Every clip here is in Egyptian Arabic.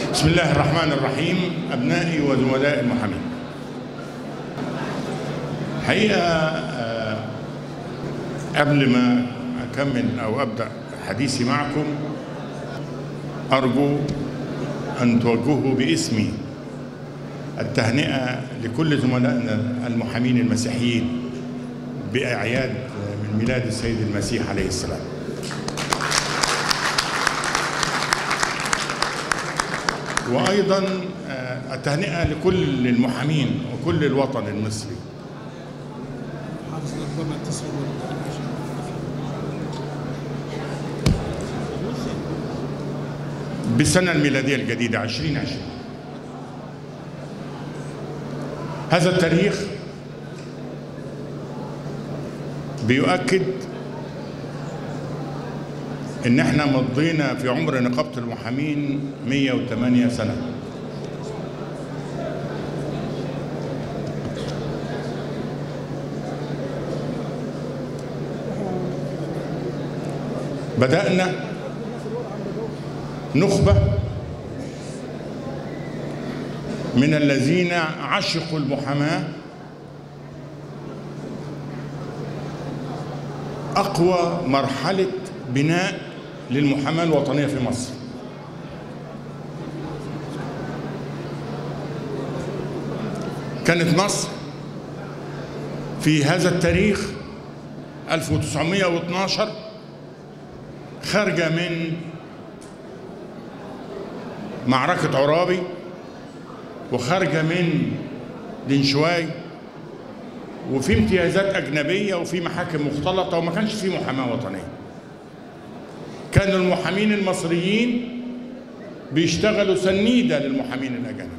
بسم الله الرحمن الرحيم أبنائي وزملائي المحامين حقيقة آه، قبل ما أكمل أو أبدأ حديثي معكم أرجو أن توجهوا باسمي التهنئة لكل زملائنا المحامين المسيحيين بأعياد من ميلاد السيد المسيح عليه السلام وأيضا آه، التهنئة لكل المحامين وكل الوطن المصري حافظ ربما تصل بالسنة الميلادية الجديدة 2020 هذا التاريخ بيؤكد ان احنا مضينا في عمر نقابة المحامين 108 سنة بدأنا نخبة من الذين عشقوا المحاماة أقوى مرحلة بناء للمحاماة الوطنية في مصر كانت مصر في هذا التاريخ 1912 خارجة من معركة عرابي وخارجة من دنشواي وفي امتيازات أجنبية وفي محاكم مختلطة وما كانش في محاماة وطنية كان المحامين المصريين بيشتغلوا سنيدة للمحامين الأجانب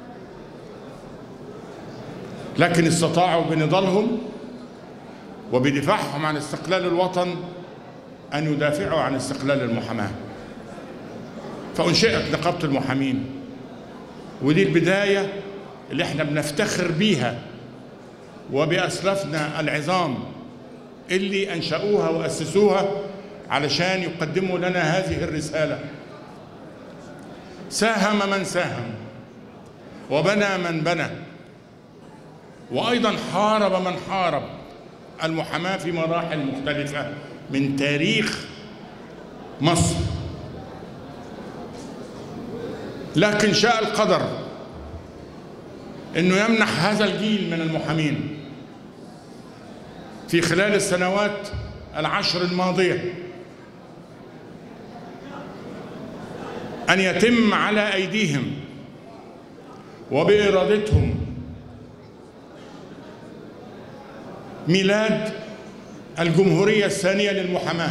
لكن استطاعوا بنضالهم وبدفاعهم عن استقلال الوطن أن يدافعوا عن استقلال المحاماة فأنشئت نقابة المحامين ودي البداية اللي احنا بنفتخر بيها وبأسلافنا العظام اللي أنشأوها وأسسوها علشان يقدموا لنا هذه الرسالة ساهم من ساهم وبنى من بنى وأيضا حارب من حارب المحاماة في مراحل مختلفة من تاريخ مصر لكن شاء القدر انه يمنح هذا الجيل من المحامين في خلال السنوات العشر الماضيه ان يتم على ايديهم وبارادتهم ميلاد الجمهوريه الثانيه للمحاماه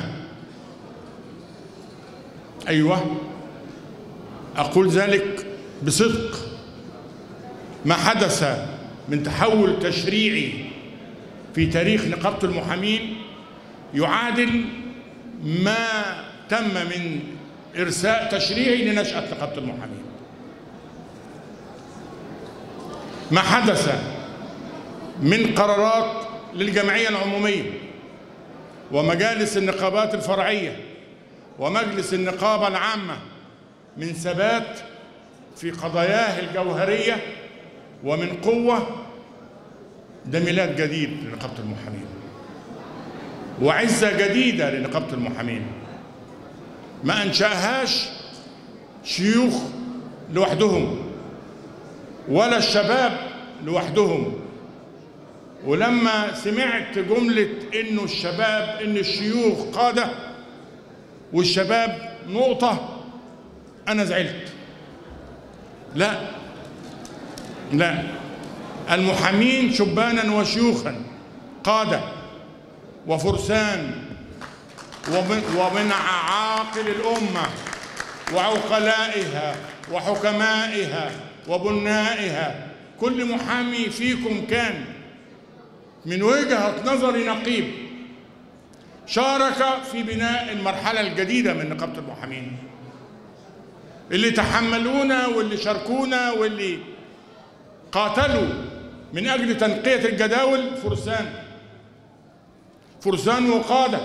ايوه أقول ذلك بصدق ما حدث من تحول تشريعي في تاريخ نقابة المحامين يعادل ما تم من إرساء تشريعي لنشأة نقابة المحامين ما حدث من قرارات للجمعية العمومية ومجالس النقابات الفرعية ومجلس النقابة العامة من ثبات في قضاياه الجوهرية ومن قوة ده ميلاد جديد لنقابة المحامين وعزة جديدة لنقابة المحامين ما أنشأهاش شيوخ لوحدهم ولا الشباب لوحدهم ولما سمعت جملة إنه الشباب إن الشيوخ قادة والشباب نقطة أنا زعلت لا لا المحامين شبانا وشيوخا قادة وفرسان ومن, ومن عاقل الأمة وعقلائها وحكمائها وبنائها كل محامي فيكم كان من وجهة نظر نقيب شارك في بناء المرحلة الجديدة من نقابة المحامين اللي تحملونا واللي شاركونا واللي قاتلوا من أجل تنقية الجداول فرسان فرسان وقادة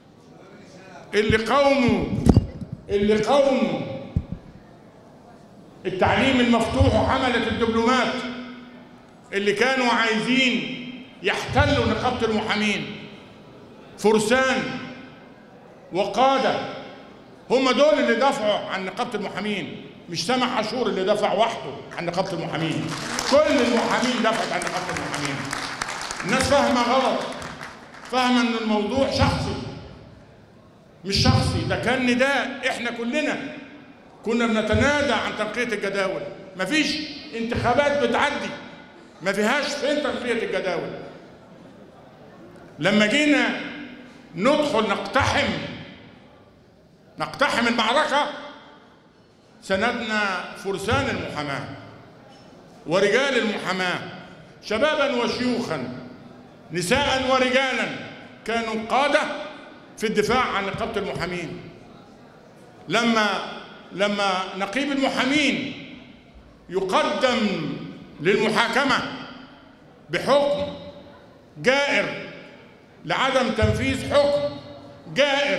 اللي قوموا اللي قوموا التعليم المفتوح وحملة الدبلومات اللي كانوا عايزين يحتلوا نقابة المحامين فرسان وقادة هم دول اللي دفعوا عن نقابة المحامين مش سامح عاشور اللي دفع وحده عن نقابة المحامين كل المحامين دفعت عن نقابة المحامين الناس فاهمة غلط فاهمة ان الموضوع شخصي مش شخصي ده كان نداء احنا كلنا كنا بنتنادى عن تنقية الجداول مفيش انتخابات بتعدي ما فيهاش فين تنقية الجداول لما جينا ندخل نقتحم نقتحم المعركة سندنا فرسان المحاماة ورجال المحاماة شبابا وشيوخا نساء ورجالا كانوا قادة في الدفاع عن نقابة المحامين لما لما نقيب المحامين يقدم للمحاكمة بحكم جائر لعدم تنفيذ حكم جائر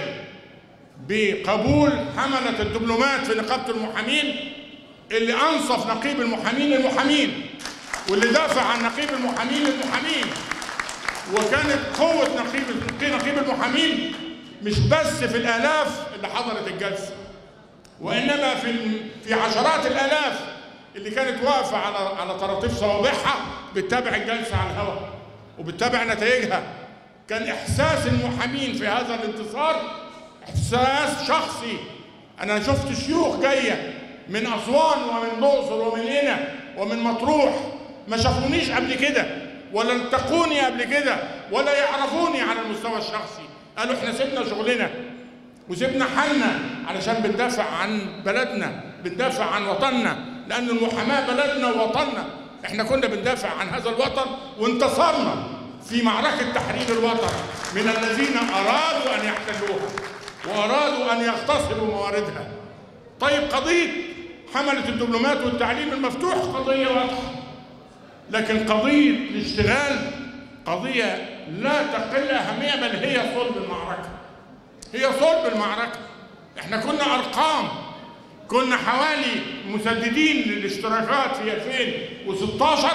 بقبول حملة الدبلومات في نقابة المحامين اللي أنصف نقيب المحامين المحامين واللي دافع عن نقيب المحامين المحامين وكانت قوة نقيب نقيب المحامين مش بس في الآلاف اللي حضرت الجلسة وإنما في في عشرات الآلاف اللي كانت واقفة على على طراطيف صوابعها بتتابع الجلسة على الهواء وبتتابع نتائجها كان إحساس المحامين في هذا الانتصار إحساس شخصي أنا شفت شيوخ جاية من أسوان ومن الأقصر ومن هنا ومن مطروح ما شافونيش قبل كده ولا التقوني قبل كده ولا يعرفوني على المستوى الشخصي قالوا احنا سيبنا شغلنا وسيبنا حالنا علشان بندافع عن بلدنا بندافع عن وطننا لأن المحاماة بلدنا ووطننا احنا كنا بندافع عن هذا الوطن وانتصرنا في معركة تحرير الوطن من الذين أرادوا أن يحتلوها وأرادوا أن يغتصبوا مواردها طيب قضية حملة الدبلومات والتعليم المفتوح قضية واضحة لكن قضية الاشتغال قضية لا تقل أهمية بل هي صلب المعركة هي صلب المعركة احنا كنا أرقام كنا حوالي مسددين للاشتراكات في 2016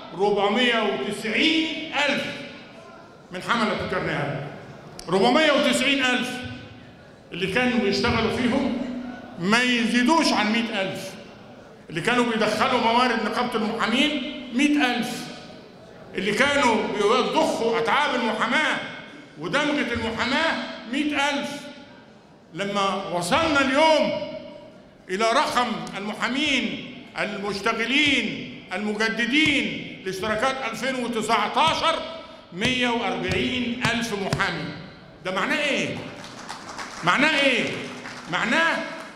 490 ألف من حملة الكرنيهات 490 ألف اللي كانوا بيشتغلوا فيهم ما يزيدوش عن 100 ألف اللي كانوا بيدخلوا موارد نقابة المحامين 100 ألف اللي كانوا بيضخوا أتعاب المحاماة ودمغة المحاماة 100 ألف لما وصلنا اليوم إلى رقم المحامين المشتغلين المجددين لاشتراكات 2019 140 ألف محامي ده معناه إيه؟ معناه إيه؟ معناه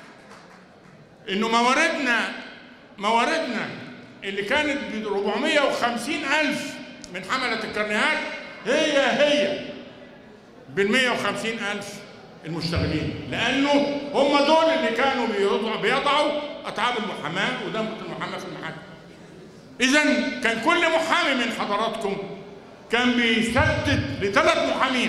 إنه مواردنا مواردنا اللي كانت ب 450 ألف من حملة الكرنيهات هي هي بال 150 ألف المشتغلين لأنه هم دول اللي كانوا بيضعوا, بيضعوا أتعاب المحاماة ودمغة المحاماة في المحاكم إذا كان كل محامي من حضراتكم كان بيسدد لثلاث محامين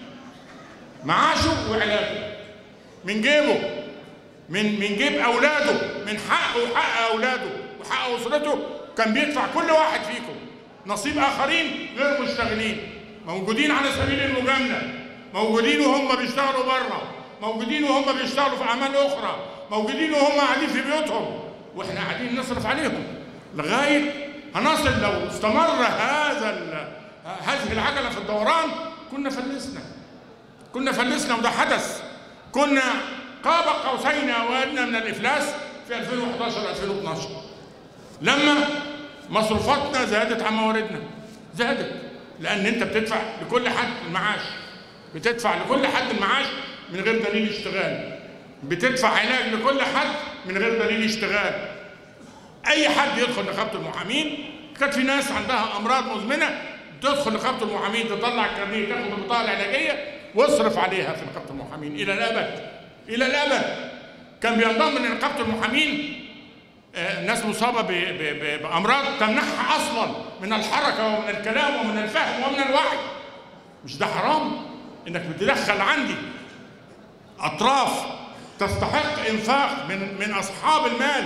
معاشه وعلاجه من جيبه من من جيب اولاده من حقه وحق اولاده وحق اسرته كان بيدفع كل واحد فيكم نصيب اخرين غير مشتغلين موجودين على سبيل المجامله موجودين وهم بيشتغلوا بره موجودين وهم بيشتغلوا في اعمال اخرى موجودين وهم قاعدين في بيوتهم واحنا قاعدين نصرف عليهم لغايه هنصل لو استمر هذا هذه العجله في الدوران كنا فلسنا كنا فلسنا وده حدث كنا قاب قوسين او ادنى من الافلاس في 2011 2012 لما مصروفاتنا زادت عن مواردنا زادت لان انت بتدفع لكل حد المعاش بتدفع لكل حد المعاش من غير دليل اشتغال بتدفع علاج لكل حد من غير دليل اشتغال اي حد يدخل نقابه المحامين كانت في ناس عندها امراض مزمنه تدخل نقابه المحامين تطلع الكارنيه تاخد البطاقه العلاجيه واصرف عليها في نقابه المحامين الى الابد الى الابد كان بينضم لنقابه المحامين آه، ناس مصابه ب- ب- ب- بامراض تمنعها اصلا من الحركه ومن الكلام ومن الفهم ومن الوعي مش ده حرام انك بتدخل عندي اطراف تستحق انفاق من من اصحاب المال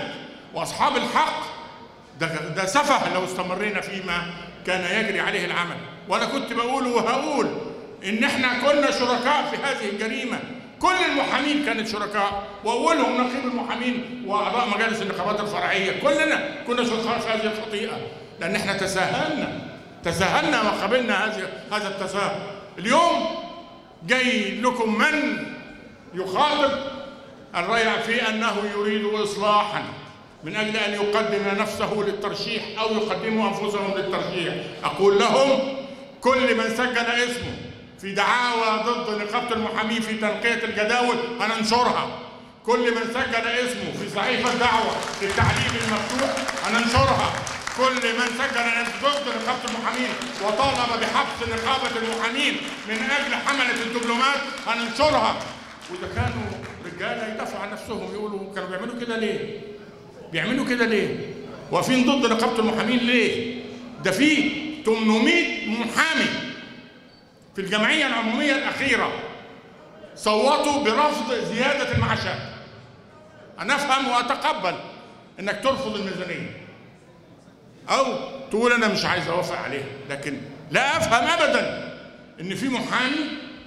واصحاب الحق ده ده سفه لو استمرينا فيما كان يجري عليه العمل وانا كنت بقول وهقول ان احنا كنا شركاء في هذه الجريمه كل المحامين كانت شركاء واولهم نقيب المحامين واعضاء مجالس النقابات الفرعيه كلنا كنا شركاء في هذه الخطيئه لان احنا تساهلنا تساهلنا وقبلنا هذه هذا التساهل اليوم جاي لكم من يخاطب الريع في انه يريد اصلاحا من اجل ان يقدم نفسه للترشيح او يقدموا انفسهم للترشيح اقول لهم كل من سجل اسمه في دعاوى ضد نقابه المحامين في تنقيه الجداول هننشرها كل من سجل اسمه في صحيفه دعوه للتعليم المفتوح هننشرها كل من سجل ضد نقابه المحامين وطالب بحبس نقابه المحامين من اجل حمله الدبلومات هننشرها واذا كانوا رجاله يدافعوا عن نفسهم يقولوا كانوا بيعملوا كده ليه؟ بيعملوا كده ليه؟ واقفين ضد نقابه المحامين ليه؟ ده في 800 محامي في الجمعيه العموميه الاخيره صوتوا برفض زياده المعاشات. انا افهم واتقبل انك ترفض الميزانيه. او تقول انا مش عايز اوافق عليها، لكن لا افهم ابدا ان في محامي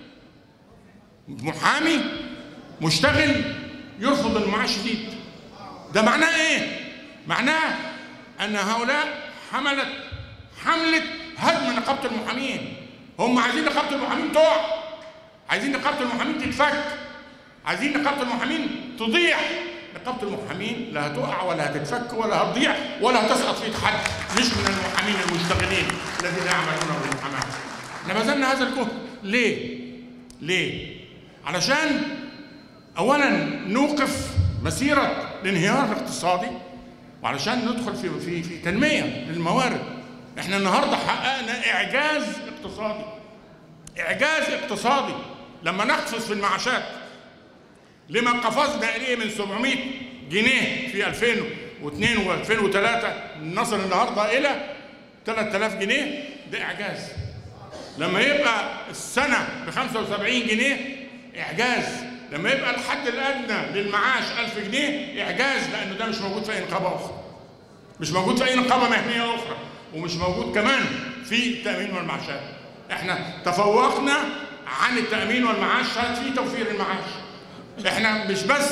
محامي مشتغل يرفض المعاش الشديد ده معناه ايه معناه ان هؤلاء حملت حمله هدم نقابه المحامين هم عايزين نقابه المحامين تقع عايزين نقابه المحامين تتفك عايزين نقابه المحامين تضيع نقابه المحامين لا هتقع ولا هتتفك ولا هتضيع ولا هتسقط في ايد حد مش من المحامين المشتغلين الذين يعملون بالمحاماه احنا بذلنا هذا الجهد ليه ليه علشان اولا نوقف مسيره الانهيار الاقتصادي وعلشان ندخل في في في تنميه للموارد احنا النهارده حققنا اعجاز اقتصادي اعجاز اقتصادي لما نقفز في المعاشات لما قفزنا اليه من 700 جنيه في 2002 و2003 نصل النهارده الى 3000 جنيه ده اعجاز لما يبقى السنه ب 75 جنيه اعجاز لما يبقى الحد الادنى للمعاش 1000 جنيه اعجاز لانه ده مش موجود في اي نقابه اخرى مش موجود في اي نقابه مهنيه اخرى ومش موجود كمان في التامين والمعاشات احنا تفوقنا عن التامين والمعاشات في توفير المعاش احنا مش بس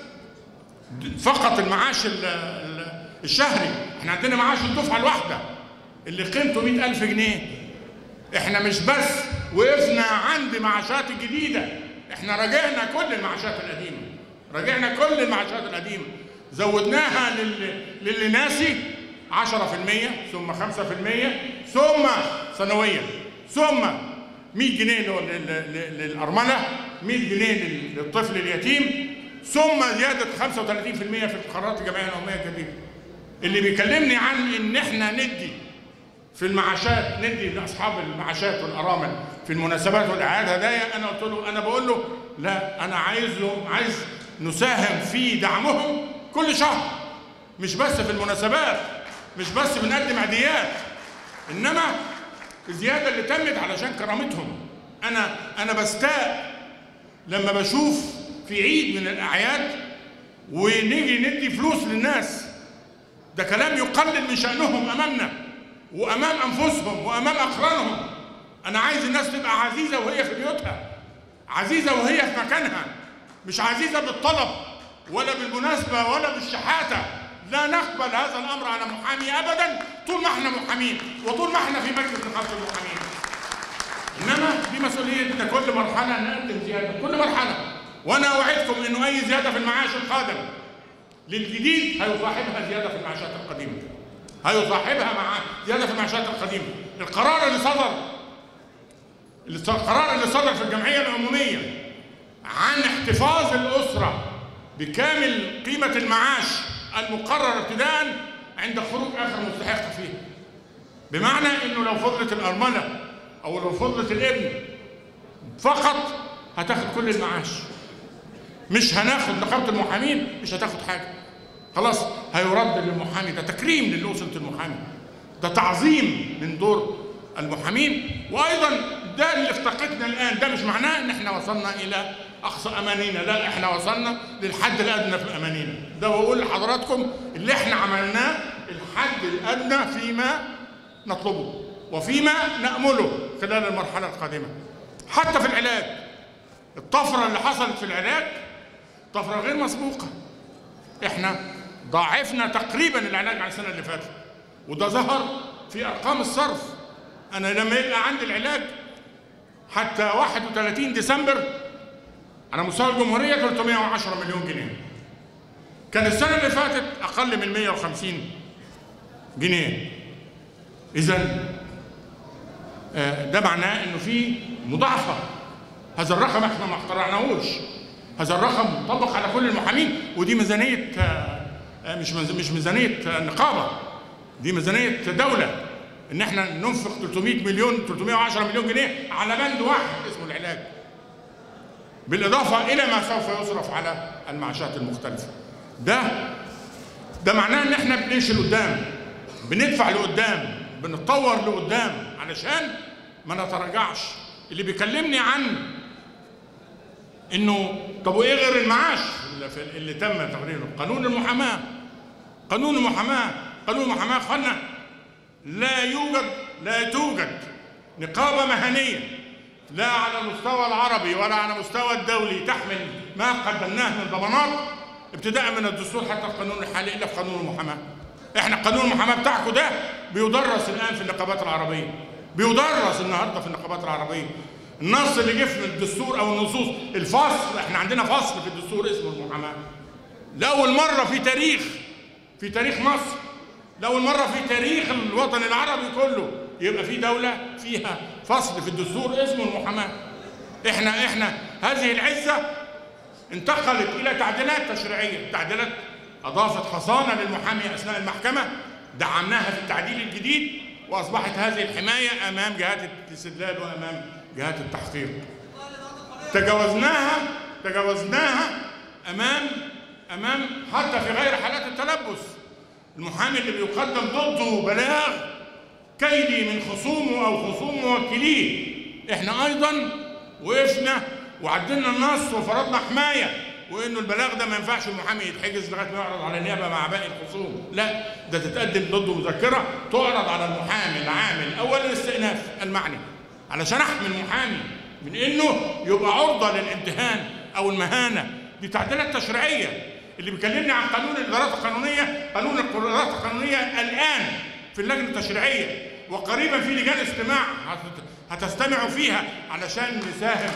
فقط المعاش ال- ال- الشهري احنا عندنا معاش الدفعه الواحده اللي قيمته 100000 جنيه احنا مش بس وقفنا عند معاشات الجديده احنا راجعنا كل المعاشات القديمه راجعنا كل المعاشات القديمه زودناها لل... للي ناسي 10% ثم 5% ثم سنويا ثم 100 جنيه لل- لل- لل- للأرملة 100 جنيه لل- للطفل اليتيم ثم زيادة 35% في القرارات الجمعية العمومية الجديدة اللي بيكلمني عن ان احنا ندي في المعاشات ندي لاصحاب المعاشات والارامل في المناسبات والاعياد هدايا انا قلت له انا بقول له لا انا عايزهم عايز نساهم في دعمهم كل شهر مش بس في المناسبات مش بس بنقدم عيديات انما الزياده اللي تمت علشان كرامتهم انا انا بستاء لما بشوف في عيد من الاعياد ونيجي ندي فلوس للناس ده كلام يقلل من شأنهم أمامنا وأمام أنفسهم وأمام أقرانهم أنا عايز الناس تبقى عزيزة وهي في بيوتها عزيزة وهي في مكانها مش عزيزة بالطلب ولا بالمناسبة ولا بالشحاتة لا نقبل هذا الأمر على محامي أبدا طول ما احنا محامين وطول ما احنا في مجلس نقابة المحامين انما دي مسؤوليتنا كل مرحله نقدم زياده كل مرحله وانا اوعدكم انه اي زياده في المعاش القادم للجديد هيصاحبها زياده في المعاشات القديمه هيصاحبها مع زياده في المعاشات القديمه القرار اللي صدر القرار اللي صدر في الجمعيه العموميه عن احتفاظ الاسره بكامل قيمه المعاش المقرر ابتداء عند خروج اخر مستحق فيه بمعنى انه لو فضلت الارمله او لو فضلت الابن فقط هتاخد كل المعاش مش هناخد نقابه المحامين مش هتاخد حاجه خلاص هيرد للمحامي ده تكريم للأسرة المحامي ده تعظيم من دور المحامين وايضا ده اللي افتقدنا الان ده مش معناه ان احنا وصلنا الى اقصى امانينا لا احنا وصلنا للحد الادنى في امانينا ده بقول لحضراتكم اللي احنا عملناه الحد الادنى فيما نطلبه وفيما نامله خلال المرحله القادمه حتى في العلاج الطفره اللي حصلت في العلاج طفره غير مسبوقه احنا ضاعفنا تقريبا العلاج عن السنه اللي فاتت وده ظهر في ارقام الصرف انا لما يبقى عندي العلاج حتى 31 ديسمبر على مستوى الجمهوريه 310 مليون جنيه كان السنه اللي فاتت اقل من 150 جنيه اذا ده معناه انه في مضاعفه هذا الرقم احنا ما اخترعناهوش هذا الرقم مطبق على كل المحامين ودي ميزانيه مش مش ميزانيه نقابه دي ميزانيه دوله ان احنا ننفق 300 مليون 310 مليون جنيه على بند واحد اسمه العلاج بالاضافه الى ما سوف يصرف على المعاشات المختلفه ده ده معناه ان احنا بنمشي لقدام بندفع لقدام بنتطور لقدام علشان ما نتراجعش اللي بيكلمني عن انه طب وايه غير المعاش اللي, اللي تم تقريره قانون المحاماه قانون المحاماه قانون المحاماه اخوانا لا يوجد لا توجد نقابه مهنيه لا على المستوى العربي ولا على المستوى الدولي تحمل ما قدمناه من ضمانات ابتداء من الدستور حتى القانون الحالي الا في قانون المحاماه احنا قانون المحاماه بتاعكم ده بيدرس الان في النقابات العربيه بيدرس النهارده في النقابات العربيه النص اللي جه في الدستور او النصوص الفصل احنا عندنا فصل في الدستور اسمه المحاماه لاول مره في تاريخ في تاريخ مصر لاول مره في تاريخ الوطن العربي كله يبقى في دوله فيها فصل في الدستور اسمه المحاماه احنا احنا هذه العزه انتقلت الى تعديلات تشريعيه تعديلات اضافت حصانه للمحامي اثناء المحكمه دعمناها في التعديل الجديد واصبحت هذه الحمايه امام جهات الاستدلال وامام جهات التحقيق تجاوزناها تجاوزناها امام امام حتى في غير حالات التلبس المحامي اللي بيقدم ضده بلاغ كيدي من خصومه او خصوم موكليه احنا ايضا وقفنا وعدلنا النص وفرضنا حمايه وانه البلاغ ده ما ينفعش المحامي يتحجز لغايه ما يعرض على النيابه مع باقي الخصوم لا ده تتقدم ضده مذكره تعرض على المحامي العامل اول الاستئناف المعني علشان احمي المحامي من انه يبقى عرضه للامتهان او المهانه دي تعديلات تشريعيه اللي بيكلمني عن قانون الادارات القانونيه قانون الادارات القانونيه الان في اللجنه التشريعيه وقريبا في لجان استماع هتستمعوا فيها علشان نساهم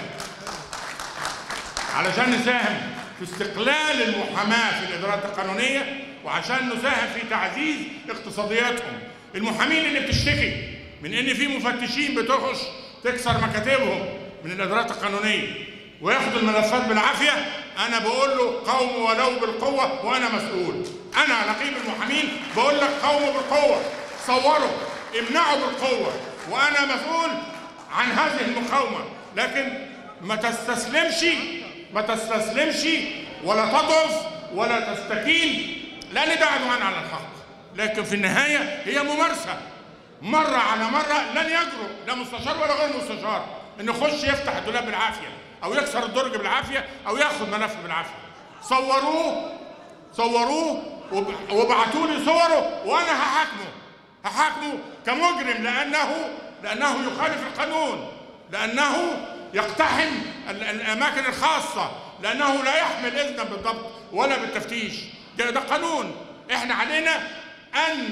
علشان نساهم في استقلال المحاماه في الادارات القانونيه وعشان نساهم في تعزيز اقتصادياتهم المحامين اللي بتشتكي من ان في مفتشين بتخش تكسر مكاتبهم من الادارات القانونيه وياخد الملفات بالعافيه انا بقول له قوموا ولو بالقوه وانا مسؤول انا نقيب المحامين بقول لك قوموا بالقوه صوروا امنعوا بالقوه وانا مسؤول عن هذه المقاومه لكن ما تستسلمش ما تستسلمش ولا تضعف ولا تستكين لان ده عدوان على الحق لكن في النهايه هي ممارسه مره على مره لن يجرؤ لا مستشار ولا غير مستشار انه يخش يفتح الدولاب بالعافيه او يكسر الدرج بالعافيه او ياخد ملف بالعافيه صوروه صوروه وابعتوا لي صوره وانا هحاكمه هحاكمه كمجرم لانه لانه يخالف القانون لانه يقتحم الاماكن الخاصه لانه لا يحمل اذنا بالضبط ولا بالتفتيش ده, ده قانون احنا علينا ان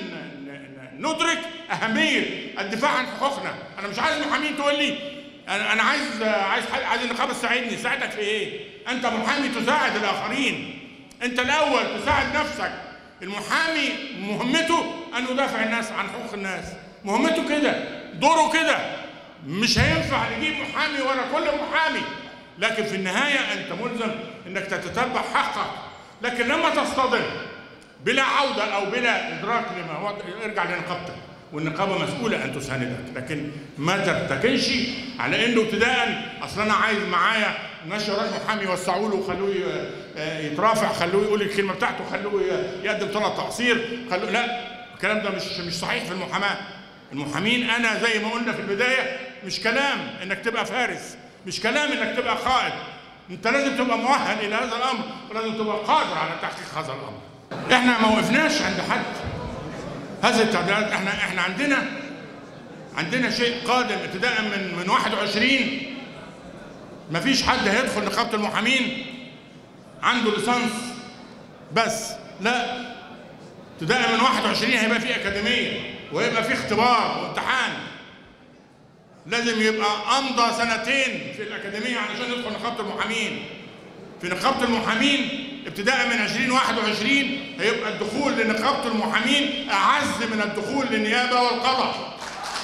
ندرك اهميه الدفاع عن حقوقنا انا مش عايز محامين تقول لي انا انا عايز عايز عايز النقابه تساعدني ساعدك في ايه انت محامي تساعد الاخرين انت الاول تساعد نفسك المحامي مهمته ان يدافع الناس عن حقوق الناس مهمته كده دوره كده مش هينفع نجيب محامي ورا كل محامي لكن في النهايه انت ملزم انك تتتبع حقك لكن لما تصطدم بلا عوده او بلا ادراك لما هو ارجع لنقابتك والنقابه مسؤوله ان تساندك لكن ما ترتكنش على انه ابتداء اصل انا عايز معايا نشر راجل محامي وسعوا له وخلوه يترافع خلوه يقول الكلمه بتاعته خلوه يقدم طلب تقصير خلوه لا الكلام ده مش مش صحيح في المحاماه المحامين انا زي ما قلنا في البدايه مش كلام انك تبقى فارس مش كلام انك تبقى قائد انت لازم تبقى مؤهل الى هذا الامر ولازم تبقى قادر على تحقيق هذا الامر احنا ما وقفناش عند حد هذه التعديلات احنا احنا عندنا عندنا شيء قادم ابتداء من من 21 ما فيش حد هيدخل نقابه المحامين عنده ليسانس بس لا ابتداء من 21 هيبقى في اكاديميه ويبقى في اختبار وامتحان لازم يبقى امضى سنتين في الاكاديميه علشان يدخل نقابه المحامين في نقابه المحامين ابتداء من 2021 هيبقى الدخول لنقابه المحامين اعز من الدخول للنيابه والقضاء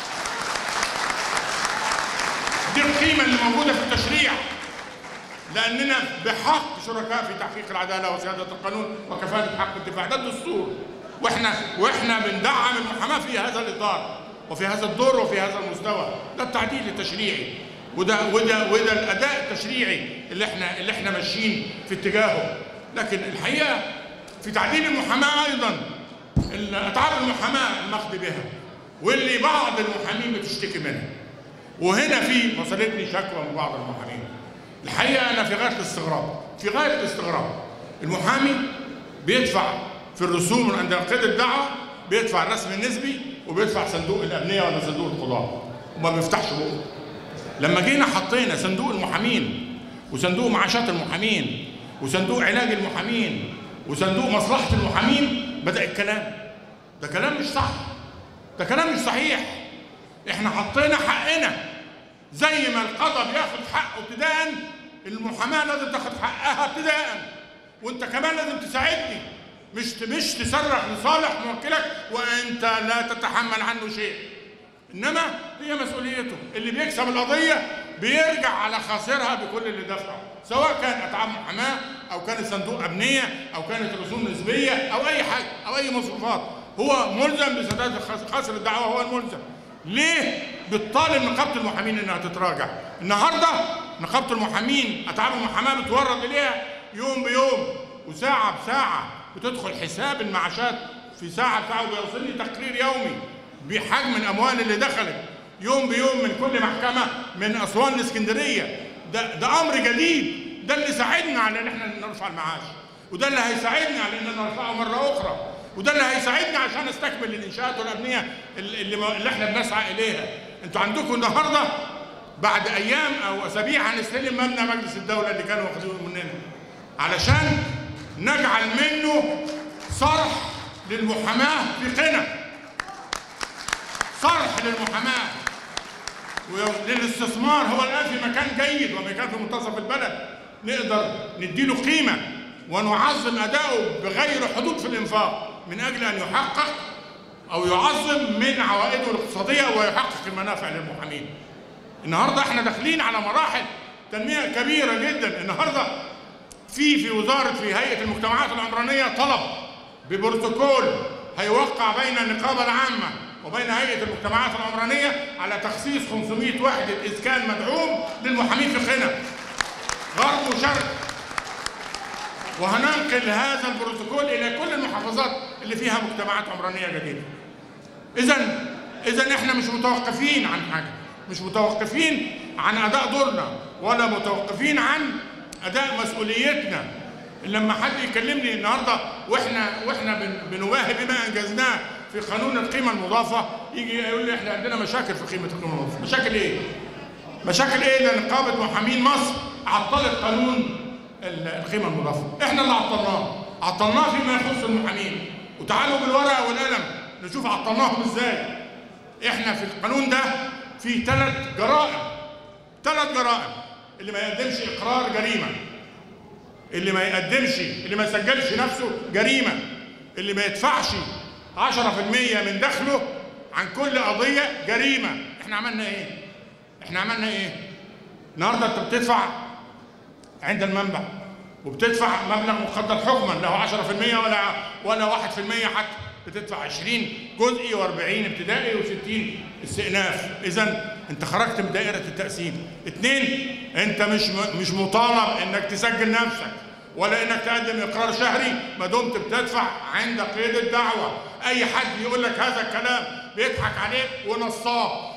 دي القيمه اللي موجوده في التشريع لاننا بحق شركاء في تحقيق العداله وسياده القانون وكفاءه حق الدفاع ده الدستور واحنا واحنا بندعم المحاماه في هذا الاطار وفي هذا الدور وفي هذا المستوى ده التعديل التشريعي وده وده وده الاداء التشريعي اللي احنا اللي احنا ماشيين في اتجاهه لكن الحقيقه في تعديل المحاماه ايضا اتعاب المحاماه المخذ بها واللي بعض المحامين بتشتكي منها وهنا في وصلتني شكوى من بعض المحامين الحقيقه انا في غايه الاستغراب في غايه الاستغراب المحامي بيدفع في الرسوم من عند نقيض الدعوه بيدفع الرسم النسبي وبيدفع صندوق الامنيه ولا صندوق القضاء وما بيفتحش بقه لما جينا حطينا صندوق المحامين وصندوق معاشات المحامين وصندوق علاج المحامين وصندوق مصلحه المحامين بدا الكلام ده كلام مش صح ده كلام مش صحيح احنا حطينا حقنا زي ما القضاء بياخد حقه ابتداء المحاماه لازم تاخد حقها ابتداء وانت كمان لازم تساعدني مش مش تصرح لصالح موكلك وانت لا تتحمل عنه شيء انما هي مسؤوليته اللي بيكسب القضيه بيرجع على خاسرها بكل اللي دفعه سواء كان اتعاب محاماه او كانت صندوق امنيه او كانت رسوم نسبيه او اي حاجه او اي مصروفات هو ملزم بسداد خسر الدعوه هو الملزم ليه بتطالب نقابه المحامين انها تتراجع النهارده نقابه المحامين اتعاب المحاماه بتورد اليها يوم بيوم وساعه بساعه بتدخل حساب المعاشات في ساعه بساعه وبيوصل لي تقرير يومي بحجم الاموال اللي دخلت يوم بيوم من كل محكمه من اسوان لاسكندريه ده ده امر جديد ده اللي ساعدنا على ان احنا نرفع المعاش وده اللي هيساعدنا على اننا نرفعه مره اخرى وده اللي هيساعدنا عشان نستكمل الانشاءات والابنيه اللي, اللي احنا بنسعى اليها انتوا عندكم النهارده بعد ايام او اسابيع هنستلم مبنى مجلس الدوله اللي كانوا واخدينه مننا علشان نجعل منه صرح للمحاماه في قنا صرح للمحاماه وللاستثمار هو الان في مكان جيد ومكان في منتصف البلد نقدر نديله قيمه ونعظم اداؤه بغير حدود في الانفاق من اجل ان يحقق او يعظم من عوائده الاقتصاديه ويحقق المنافع للمحامين. النهارده احنا داخلين على مراحل تنميه كبيره جدا، النهارده في في وزاره في هيئه المجتمعات العمرانيه طلب ببروتوكول هيوقع بين النقابه العامه وبين هيئه المجتمعات العمرانيه على تخصيص 500 وحده اسكان مدعوم للمحامين في قنا. غرب وشرق وهننقل هذا البروتوكول الى كل المحافظات اللي فيها مجتمعات عمرانيه جديده. اذا اذا احنا مش متوقفين عن حاجه، مش متوقفين عن اداء دورنا ولا متوقفين عن اداء مسؤوليتنا. لما حد يكلمني النهارده واحنا واحنا بن بنواهي بما انجزناه في قانون القيمه المضافه يجي يقول لي احنا عندنا مشاكل في قيمه القيمه المضافه، مشاكل ايه؟ مشاكل ايه؟ لان نقابه محامين مصر عطلت قانون القيمه المضافه، احنا اللي عطلناه، عطلناه فيما يخص المحامين، وتعالوا بالورقه والقلم نشوف عطلناهم ازاي. احنا في القانون ده في ثلاث جرائم ثلاث جرائم اللي ما يقدمش اقرار جريمه اللي ما يقدمش اللي ما يسجلش نفسه جريمه اللي ما يدفعش 10% من دخله عن كل قضيه جريمه احنا عملنا ايه احنا عملنا ايه النهارده انت بتدفع عند المنبع وبتدفع مبلغ مقدر حكما له 10% ولا ولا 1% حتى بتدفع 20 جزئي و40 ابتدائي و60 استئناف اذا انت خرجت من دائره التقسيم اثنين انت مش مش مطالب انك تسجل نفسك ولا انك تقدم اقرار شهري ما دمت بتدفع عند قيد الدعوه اي حد يقول لك هذا الكلام بيضحك عليك ونصاب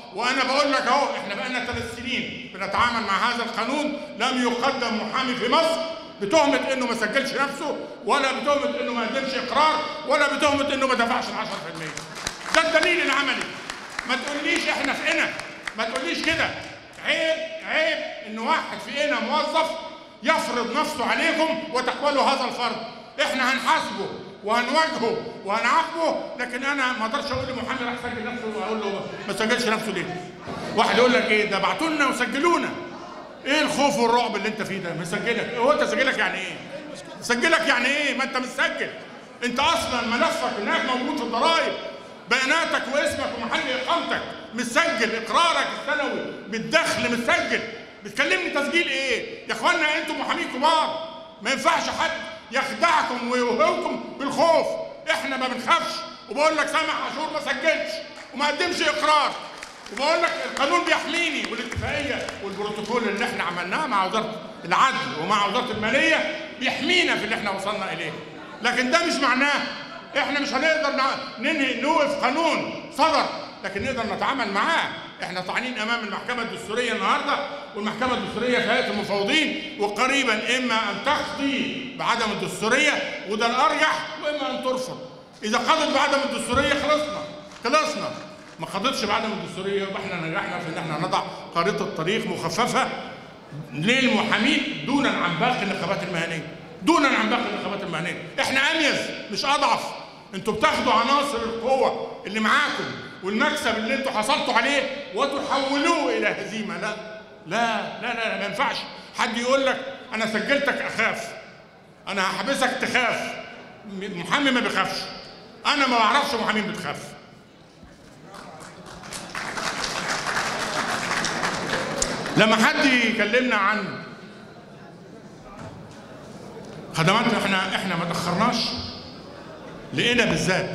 وانا بقول لك اهو احنا بقالنا ثلاث سنين بنتعامل مع هذا القانون لم يقدم محامي في مصر بتهمه انه ما سجلش نفسه ولا بتهمه انه ما قدمش اقرار ولا بتهمه انه ما دفعش ال 10% ده الدليل العملي ما تقوليش احنا في قنا ما تقوليش كده عيب عيب ان واحد في قنا موظف يفرض نفسه عليكم وتقبلوا هذا الفرض احنا هنحاسبه وهنواجهه وهنعاقبه لكن انا ما اقدرش اقول لمحامي راح سجل نفسه واقول له ما سجلش نفسه ليه؟ واحد يقول لك ايه ده بعتوا لنا وسجلونا ايه الخوف والرعب اللي انت فيه ده؟ مسجلك هو انت سجلك يعني ايه؟ سجلك يعني ايه؟ ما انت مسجل انت اصلا ملفك هناك موجود في الضرائب بياناتك واسمك ومحل اقامتك مسجل اقرارك السنوي بالدخل مسجل بتكلمني تسجيل ايه؟ يا اخوانا انتم محامين كبار ما ينفعش حد يخدعكم ويوهمكم بالخوف احنا ما بنخافش وبقول لك سامح عاشور ما سجلش وما قدمش اقرار وبقول لك القانون بيحميني والاتفاقيه والبروتوكول اللي احنا عملناه مع وزاره العدل ومع وزاره الماليه بيحمينا في اللي احنا وصلنا اليه لكن ده مش معناه احنا مش هنقدر نع- ننهي نوقف قانون صدر لكن نقدر نتعامل معاه احنا طاعنين امام المحكمه الدستوريه النهارده والمحكمه الدستوريه في هيئه المفوضين وقريبا اما ان تقضي بعدم الدستوريه وده الارجح واما ان ترفض اذا قضت بعدم الدستوريه خلصنا خلصنا ما قضتش بعدم الدستوريه يبقى احنا نجحنا في ان احنا نضع خريطه طريق مخففه للمحامين دونا عن باقي النقابات المهنيه دونا عن باقي النقابات المهنيه احنا اميز مش اضعف انتوا بتاخدوا عناصر القوه اللي معاكم والمكسب اللي انتوا حصلتوا عليه وتحولوه الى هزيمه لا لا لا لا ما ينفعش حد يقول لك انا سجلتك اخاف انا هحبسك تخاف م- محامي ما بيخافش انا ما بعرفش محامين بتخاف لما حد يكلمنا عن خدماتنا احنا احنا ما تاخرناش لقينا بالذات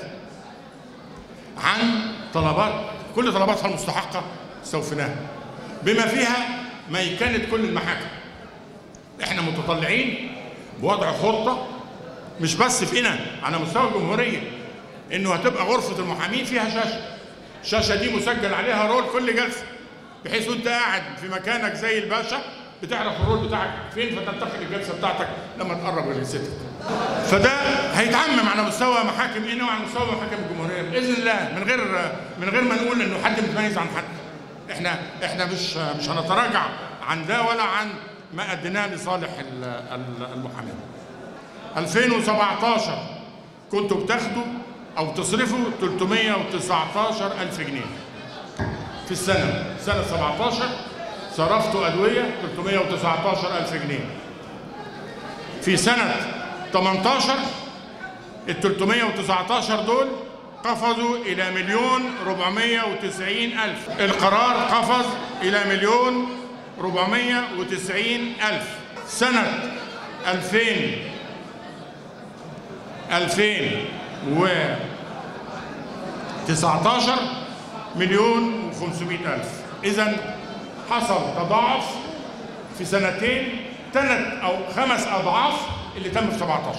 عن طلبات كل طلباتها المستحقه استوفيناها بما فيها ميكنه كل المحاكم احنا متطلعين بوضع خطه مش بس في قنا على مستوى الجمهوريه انه هتبقى غرفه المحامين فيها شاشه الشاشه دي مسجل عليها رول كل جلسه بحيث وانت قاعد في مكانك زي الباشا بتعرف الرول بتاعك فين فتنتقل الجلسه بتاعتك لما تقرب لجلستك فده هيتعمم على مستوى محاكم قنا وعلى مستوى محاكم الجمهوريه باذن الله من غير من غير ما نقول انه حد متميز عن حد احنا احنا مش مش هنتراجع عن ده ولا عن ما اديناه لصالح ال- ال- المحامين 2017 كنتوا بتاخدوا او تصرفوا 319 الف جنيه في السنه سنه 17 صرفتوا ادويه 319 الف جنيه في سنه 18 ال 319 دول قفزوا إلى مليون 490 ألف القرار قفز إلى مليون 490 ألف سنة 2000 2019 مليون و500 ألف إذا حصل تضاعف في سنتين ثلاث أو خمس أضعاف اللي تم في 17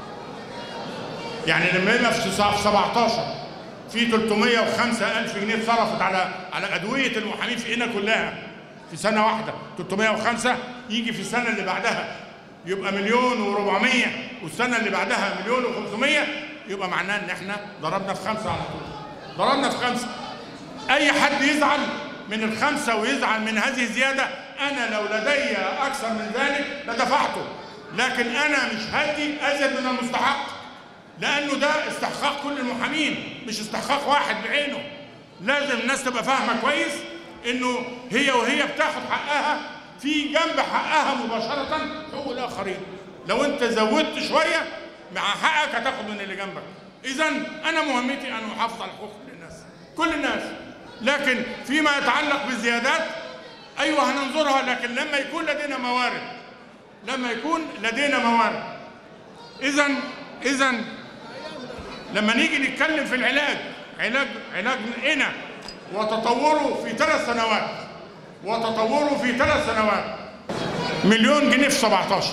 يعني لما يبقى في 17 في 305 ألف جنيه اتصرفت على على أدوية المحامين في قنا كلها في سنة واحدة 305 يجي في السنة اللي بعدها يبقى مليون و400 والسنة اللي بعدها مليون و500 يبقى معناه إن إحنا ضربنا في خمسة على طول ضربنا في خمسة أي حد يزعل من الخمسة ويزعل من هذه الزيادة أنا لو لدي أكثر من ذلك لدفعته لكن أنا مش هدي أزيد من المستحق لانه ده استحقاق كل المحامين مش استحقاق واحد بعينه لازم الناس تبقى فاهمه كويس انه هي وهي بتاخد حقها في جنب حقها مباشره حقوق الاخرين لو انت زودت شويه مع حقك هتاخد من اللي جنبك اذا انا مهمتي ان احافظ على حقوق كل الناس كل الناس لكن فيما يتعلق بالزيادات ايوه هننظرها لكن لما يكون لدينا موارد لما يكون لدينا موارد اذا اذا لما نيجي نتكلم في العلاج علاج علاج هنا وتطوره في ثلاث سنوات وتطوره في ثلاث سنوات مليون جنيه في 17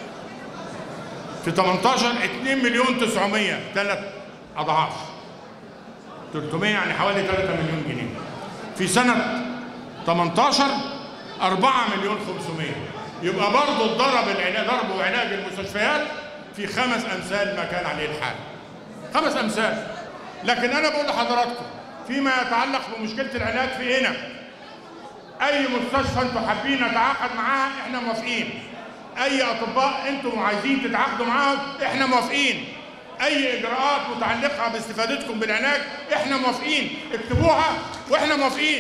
في 18 2 مليون 900 ثلاث اضعاف 300 يعني حوالي 3 مليون جنيه في سنة 18 4 مليون 500 يبقى برضه اتضرب العلاج ضربوا علاج المستشفيات في خمس أمثال ما كان عليه الحال خمس أمثال لكن أنا بقول لحضراتكم فيما يتعلق بمشكلة العلاج في هنا أي مستشفى أنتم حابين نتعاقد معاها إحنا موافقين أي أطباء أنتم عايزين تتعاقدوا معاهم إحنا موافقين أي إجراءات متعلقة باستفادتكم بالعلاج إحنا موافقين اكتبوها وإحنا موافقين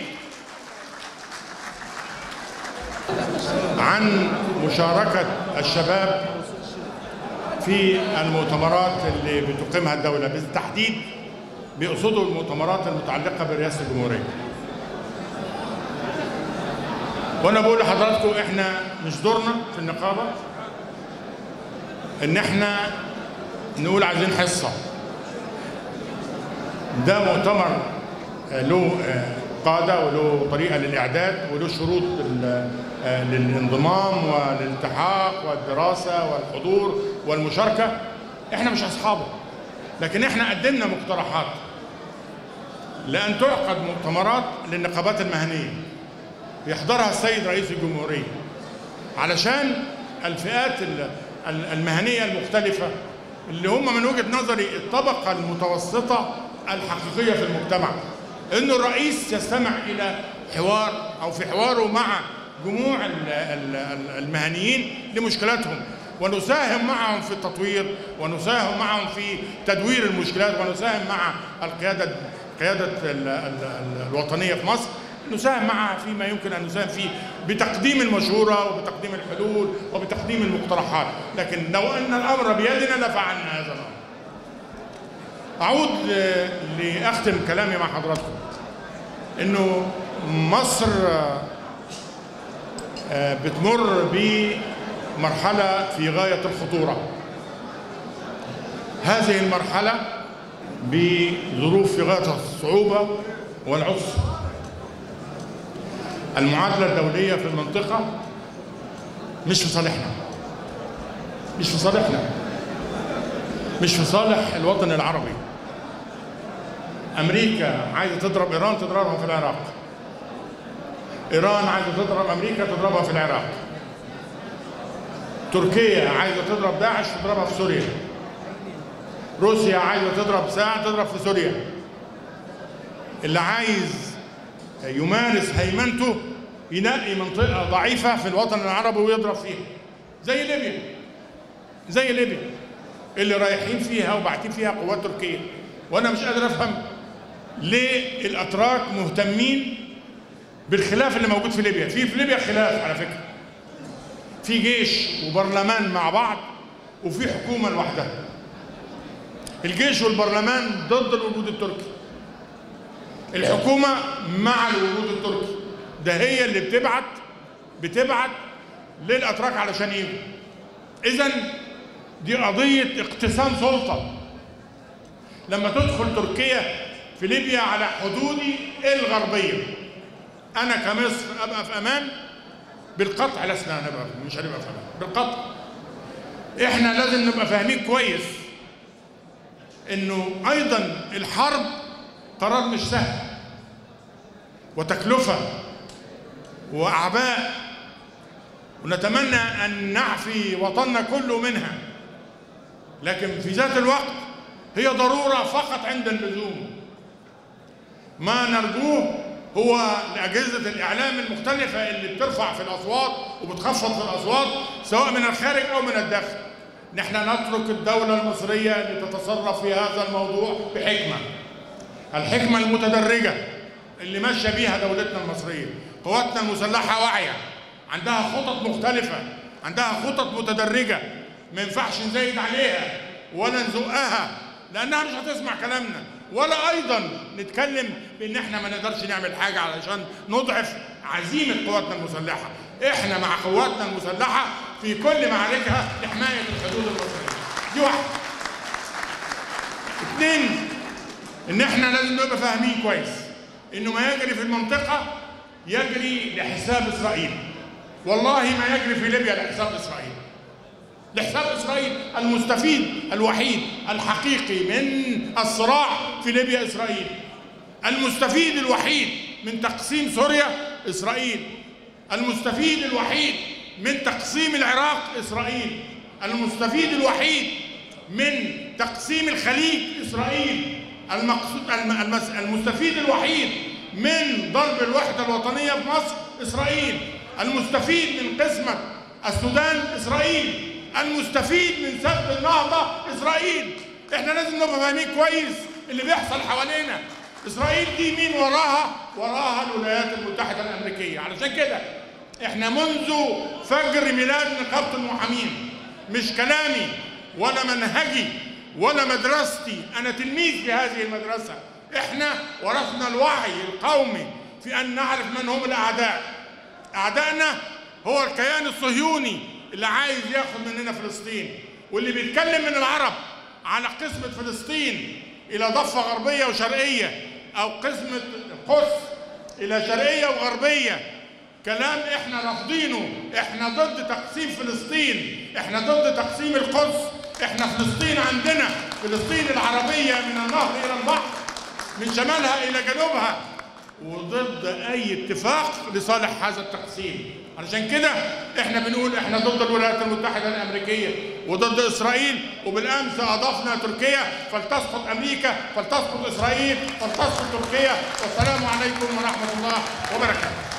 عن مشاركة الشباب في المؤتمرات اللي بتقيمها الدولة بالتحديد بيقصدوا المؤتمرات المتعلقة برئاسة الجمهورية وأنا بقول لحضراتكم إحنا مش دورنا في النقابة إن إحنا نقول عايزين حصة ده مؤتمر له قاعدة وله طريقة للإعداد وله شروط للانضمام والالتحاق والدراسة والحضور والمشاركة احنا مش أصحابه لكن احنا قدمنا مقترحات لأن تعقد مؤتمرات للنقابات المهنية يحضرها السيد رئيس الجمهورية علشان الفئات المهنية المختلفة اللي هم من وجهة نظري الطبقة المتوسطة الحقيقية في المجتمع انه الرئيس يستمع الى حوار او في حواره مع جموع المهنيين لمشكلاتهم ونساهم معهم في التطوير ونساهم معهم في تدوير المشكلات ونساهم مع القياده القياده الوطنيه في مصر نساهم معها فيما يمكن ان نساهم فيه بتقديم المشوره وبتقديم الحلول وبتقديم المقترحات، لكن لو ان الامر بيدنا لفعلنا هذا الامر. اعود لاختم كلامي مع حضراتكم انه مصر بتمر بمرحله في غايه الخطوره هذه المرحله بظروف في غايه الصعوبه والعسر المعادله الدوليه في المنطقه مش في صالحنا مش في صالحنا مش في صالح الوطن العربي امريكا عايزه تضرب ايران تضربها في العراق ايران عايزه تضرب امريكا تضربها في العراق تركيا عايزه تضرب داعش تضربها في سوريا روسيا عايزه تضرب ساعه تضرب في سوريا اللي عايز يمارس هيمنته ينقي منطقه ضعيفه في الوطن العربي ويضرب فيها زي ليبيا زي ليبيا اللي رايحين فيها وبعتين فيها قوات تركيه وانا مش قادر افهم ليه الاتراك مهتمين بالخلاف اللي موجود في ليبيا في في ليبيا خلاف على فكره في جيش وبرلمان مع بعض وفي حكومه لوحدها الجيش والبرلمان ضد الوجود التركي الحكومه مع الوجود التركي ده هي اللي بتبعت بتبعت للاتراك علشان يجوا اذا دي قضيه اقتسام سلطه لما تدخل تركيا في ليبيا على حدودي الغربيه انا كمصر ابقى في امان بالقطع لسنا هنبقى مش هنبقى في امان بالقطع احنا لازم نبقى فاهمين كويس انه ايضا الحرب قرار مش سهل وتكلفه واعباء ونتمنى ان نعفي وطننا كله منها لكن في ذات الوقت هي ضروره فقط عند اللزوم ما نرجوه هو لأجهزة الإعلام المختلفة اللي بترفع في الأصوات وبتخفض في الأصوات سواء من الخارج أو من الداخل. نحن نترك الدولة المصرية لتتصرف في هذا الموضوع بحكمة. الحكمة المتدرجة اللي ماشية بيها دولتنا المصرية. قواتنا المسلحة واعية. عندها خطط مختلفة، عندها خطط متدرجة. ما ينفعش نزايد عليها ولا نزقها لأنها مش هتسمع كلامنا. ولا ايضا نتكلم بان احنا ما نقدرش نعمل حاجه علشان نضعف عزيمه قواتنا المسلحه احنا مع قواتنا المسلحه في كل معاركها لحمايه الحدود المصريه دي واحده اثنين ان احنا لازم نبقى فاهمين كويس انه ما يجري في المنطقه يجري لحساب اسرائيل والله ما يجري في ليبيا لحساب اسرائيل لحساب اسرائيل المستفيد الوحيد الحقيقي من الصراع في ليبيا اسرائيل المستفيد الوحيد من تقسيم سوريا إسرائيل المستفيد الوحيد من تقسيم العراق إسرائيل المستفيد الوحيد من تقسيم الخليج إسرائيل المقصود الم- المس- المستفيد الوحيد من ضرب الوحدة الوطنية في مصر إسرائيل المستفيد من قسمة السودان إسرائيل المستفيد من سد النهضة إسرائيل إحنا لازم نبقى فاهمين كويس اللي بيحصل حوالينا إسرائيل دي مين وراها؟ وراها الولايات المتحدة الأمريكية علشان كده إحنا منذ فجر ميلاد نقابة المحامين مش كلامي ولا منهجي ولا مدرستي أنا تلميذ في هذه المدرسة إحنا ورثنا الوعي القومي في أن نعرف من هم الأعداء أعدائنا هو الكيان الصهيوني اللي عايز ياخد مننا فلسطين واللي بيتكلم من العرب على قسمة فلسطين إلى ضفة غربية وشرقية أو قسمة قدس إلى شرقية وغربية كلام احنا رافضينه احنا ضد تقسيم فلسطين احنا ضد تقسيم القدس احنا فلسطين عندنا فلسطين العربية من النهر إلى البحر من شمالها إلى جنوبها وضد أي اتفاق لصالح هذا التقسيم علشان كده احنا بنقول احنا ضد الولايات المتحدة الأمريكية وضد إسرائيل وبالأمس أضفنا تركيا فلتسقط أمريكا فلتسقط إسرائيل فلتسقط تركيا والسلام عليكم ورحمة الله وبركاته